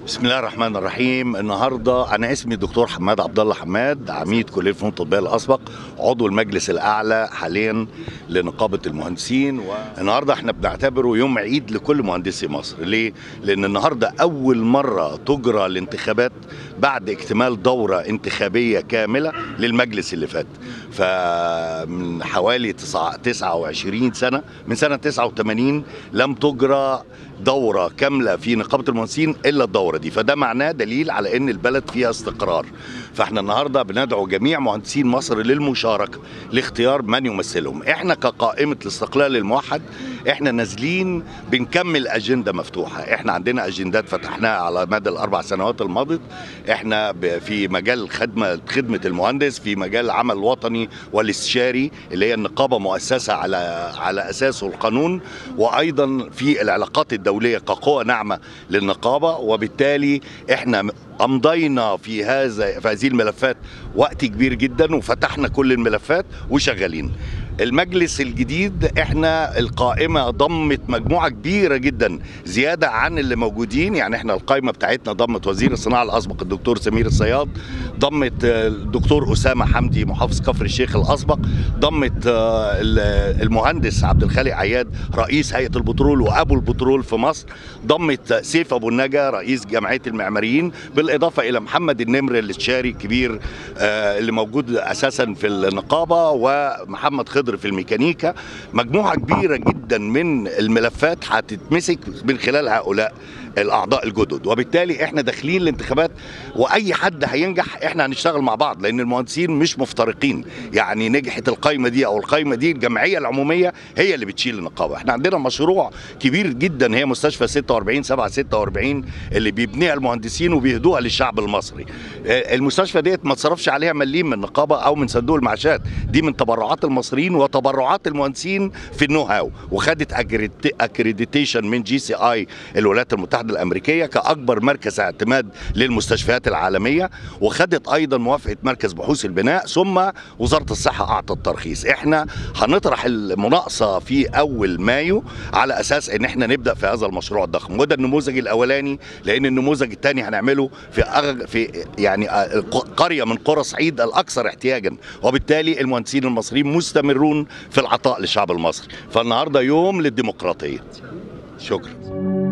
بسم الله الرحمن الرحيم النهارده انا اسمي دكتور حماد عبد الله حماد عميد كليه الفنون التطبيقيه الاسبق عضو المجلس الاعلى حاليا لنقابه المهندسين والنهارده احنا بنعتبره يوم عيد لكل مهندسي مصر ليه لان النهارده اول مره تجرى الانتخابات بعد اكتمال دوره انتخابيه كامله للمجلس اللي فات فمن حوالي 29 سنه من سنه 89 لم تجرى دوره كامله في نقابه المهندسين الا الدوره دي فده معناه دليل على ان البلد فيها استقرار فاحنا النهارده بندعو جميع مهندسين مصر للمشاركه لاختيار من يمثلهم احنا كقائمه الاستقلال الموحد احنا نازلين بنكمل اجنده مفتوحه احنا عندنا اجندات فتحناها على مدى الاربع سنوات الماضيه احنا في مجال خدمه خدمه المهندس في مجال العمل الوطني والاستشاري اللي هي النقابه مؤسسه على على اساسه القانون وايضا في العلاقات الدوليه كقوه ناعمه للنقابه وبالتالي احنا امضينا في هذا في هذه الملفات وقت كبير جدا وفتحنا كل الملفات وشغالين المجلس الجديد احنا القائمه ضمت مجموعه كبيره جدا زياده عن اللي موجودين يعني احنا القائمه بتاعتنا ضمت وزير الصناعه الاسبق الدكتور سمير الصياد ضمت الدكتور اسامه حمدي محافظ كفر الشيخ الاسبق ضمت المهندس عبد الخالق عياد رئيس هيئه البترول وابو البترول في مصر ضمت سيف ابو النجا رئيس جمعيه المعماريين بالاضافه الى محمد النمر الاستشاري الكبير اللي موجود اساسا في النقابه ومحمد خضر في الميكانيكا مجموعه كبيره جدا من الملفات هتتمسك من خلال هؤلاء الاعضاء الجدد وبالتالي احنا داخلين الانتخابات واي حد هينجح احنا هنشتغل مع بعض لان المهندسين مش مفترقين يعني نجحت القايمه دي او القايمه دي الجمعيه العموميه هي اللي بتشيل النقابه احنا عندنا مشروع كبير جدا هي مستشفى 46 7 46 اللي بيبنيها المهندسين وبيهدوها للشعب المصري المستشفى ديت ما تصرفش عليها مليم من النقابه او من صندوق المعاشات دي من تبرعات المصريين وتبرعات المهندسين في النو هاو وخدت اكريديتيشن من جي سي اي الولايات المتحده الامريكيه كاكبر مركز اعتماد للمستشفيات العالميه وخدت ايضا موافقه مركز بحوث البناء ثم وزاره الصحه اعطت الترخيص احنا هنطرح المناقصه في اول مايو على اساس ان احنا نبدا في هذا المشروع الضخم وده النموذج الاولاني لان النموذج الثاني هنعمله في أغ... في يعني قريه من قرى صعيد الاكثر احتياجا وبالتالي المهندسين المصريين مستمرون في العطاء للشعب المصري فالنهارده يوم للديمقراطيه شكرا